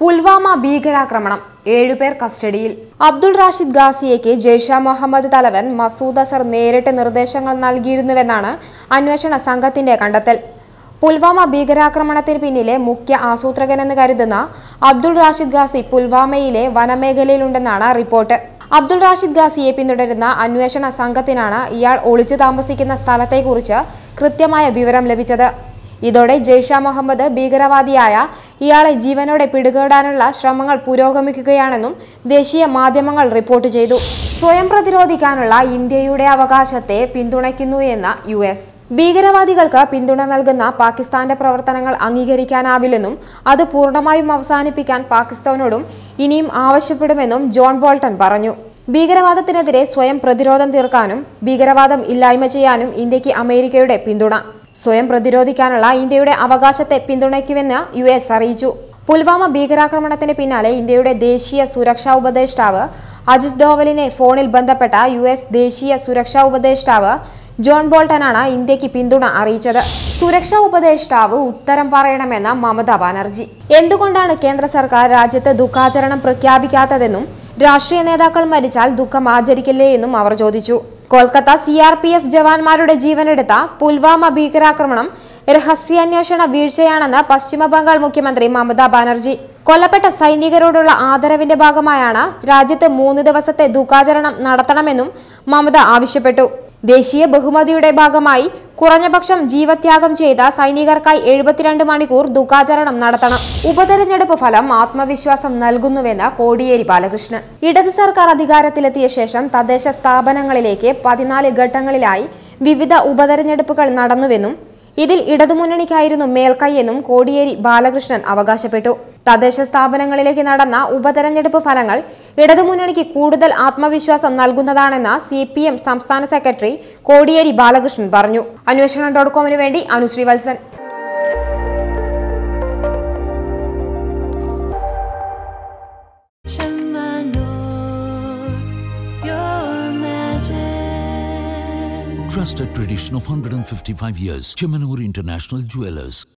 പുൽവാമ ഭീകരാക്രമണം ഏഴുപേർ കസ്റ്റഡിയിൽ അബ്ദുൾ റാഷിദ് ഗാസിയയ്ക്ക് ജെയ്ഷ മുഹമ്മദ് തലവൻ മസൂദ് അസർ നേരിട്ട് നിർദ്ദേശങ്ങൾ നൽകിയിരുന്നുവെന്നാണ് അന്വേഷണ സംഘത്തിന്റെ കണ്ടെത്തൽ പുൽവാമ ഭീകരാക്രമണത്തിന് പിന്നിലെ മുഖ്യ ആസൂത്രകനെന്ന് കരുതുന്ന അബ്ദുൾ റാഷിദ് ഗാസി പുൽവാമയിലെ വനമേഖലയിലുണ്ടെന്നാണ് റിപ്പോർട്ട് അബ്ദുൾ റാഷിദ് ഗാസിയെ പിന്തുടരുന്ന അന്വേഷണ സംഘത്തിനാണ് ഇയാൾ ഒളിച്ചു താമസിക്കുന്ന സ്ഥലത്തെക്കുറിച്ച് കൃത്യമായ വിവരം ലഭിച്ചത് ഇതോടെ ജെയ്ഷ മുഹമ്മദ് ഭീകരവാദിയായ ഇയാളെ ജീവനോടെ പിടികൂടാനുള്ള ശ്രമങ്ങൾ പുരോഗമിക്കുകയാണെന്നും ദേശീയ മാധ്യമങ്ങൾ റിപ്പോർട്ട് ചെയ്തു സ്വയം പ്രതിരോധിക്കാനുള്ള ഇന്ത്യയുടെ അവകാശത്തെ പിന്തുണയ്ക്കുന്നു എന്ന യു എസ് ഭീകരവാദികൾക്ക് പിന്തുണ നൽകുന്ന പാകിസ്ഥാന്റെ പ്രവർത്തനങ്ങൾ അംഗീകരിക്കാനാവില്ലെന്നും അത് പൂർണ്ണമായും അവസാനിപ്പിക്കാൻ പാകിസ്ഥാനോടും ഇനിയും ആവശ്യപ്പെടുമെന്നും ജോൺ ബോൾട്ടൺ പറഞ്ഞു ഭീകരവാദത്തിനെതിരെ സ്വയം പ്രതിരോധം തീർക്കാനും ഭീകരവാദം ഇല്ലായ്മ ചെയ്യാനും ഇന്ത്യക്ക് അമേരിക്കയുടെ പിന്തുണ സ്വയം പ്രതിരോധിക്കാനുള്ള ഇന്ത്യയുടെ അവകാശത്തെ പിന്തുണയ്ക്കുമെന്ന് യു എസ് അറിയിച്ചു പുൽവാമ ഭീകരാക്രമണത്തിന് പിന്നാലെ ഇന്ത്യയുടെ ദേശീയ സുരക്ഷാ ഉപദേഷ്ടാവ് അജിത് ഡോവലിനെ ഫോണിൽ ബന്ധപ്പെട്ട യു എസ് ദേശീയ സുരക്ഷാ ഉപദേഷ്ടാവ് ജോൺ ബോൾട്ടനാണ് ഇന്ത്യക്ക് പിന്തുണ അറിയിച്ചത് സുരക്ഷാ ഉപദേഷ്ടാവ് ഉത്തരം പറയണമെന്ന മമതാ ബാനർജി എന്തുകൊണ്ടാണ് കേന്ദ്ര സർക്കാർ രാജ്യത്ത് ദുഃഖാചരണം പ്രഖ്യാപിക്കാത്തതെന്നും രാഷ്ട്രീയ നേതാക്കൾ മരിച്ചാൽ ദുഃഖം ആചരിക്കില്ലേ എന്നും അവർ ചോദിച്ചു Kolkata C R P F ജവാന്മാരുടെ ജീവനെടുത്ത പുൽവാമ ഭീകരാക്രമണം രഹസ്യാന്വേഷണ വീഴ്ചയാണെന്ന് പശ്ചിമ ബംഗാൾ മുഖ്യമന്ത്രി മമതാ ബാനർജി കൊല്ലപ്പെട്ട സൈനികരോടുള്ള ആദരവിന്റെ ഭാഗമായാണ് രാജ്യത്ത് മൂന്ന് ദിവസത്തെ ദുഃഖാചരണം നടത്തണമെന്നും മമത ആവശ്യപ്പെട്ടു ദേശീയ ബഹുമതിയുടെ ഭാഗമായി കുറഞ്ഞപക്ഷം ജീവത്യാഗം ചെയ്ത സൈനികർക്കായി എഴുപത്തിരണ്ട് മണിക്കൂർ ദുഃഖാചരണം നടത്തണം ഉപതെരഞ്ഞെടുപ്പ് ഫലം ആത്മവിശ്വാസം നൽകുന്നുവെന്ന് കോടിയേരി ബാലകൃഷ്ണൻ ഇടത് സർക്കാർ അധികാരത്തിലെത്തിയ ശേഷം തദ്ദേശ സ്ഥാപനങ്ങളിലേക്ക് പതിനാല് ഘട്ടങ്ങളിലായി വിവിധ ഉപതെരഞ്ഞെടുപ്പുകൾ നടന്നുവെന്നും ഇതിൽ ഇടതുമുന്നണിക്കായിരുന്നു മേൽക്കൈയെന്നും കോടിയേരി ബാലകൃഷ്ണൻ അവകാശപ്പെട്ടു തദ്ദേശ സ്ഥാപനങ്ങളിലേക്ക് നടന്ന ഉപതെരഞ്ഞെടുപ്പ് ഫലങ്ങൾ ഇടതുമുന്നണിക്ക് കൂടുതൽ ആത്മവിശ്വാസം നൽകുന്നതാണെന്ന് സി പി എം സംസ്ഥാന സെക്രട്ടറി കോടിയേരി ബാലകൃഷ്ണൻ പറഞ്ഞു അന്വേഷണം ഡോട്ട് കോമിന് വേണ്ടി Anusree Valsan Your magic. Trusted tradition of 155 years. Chemanur International Jewelers.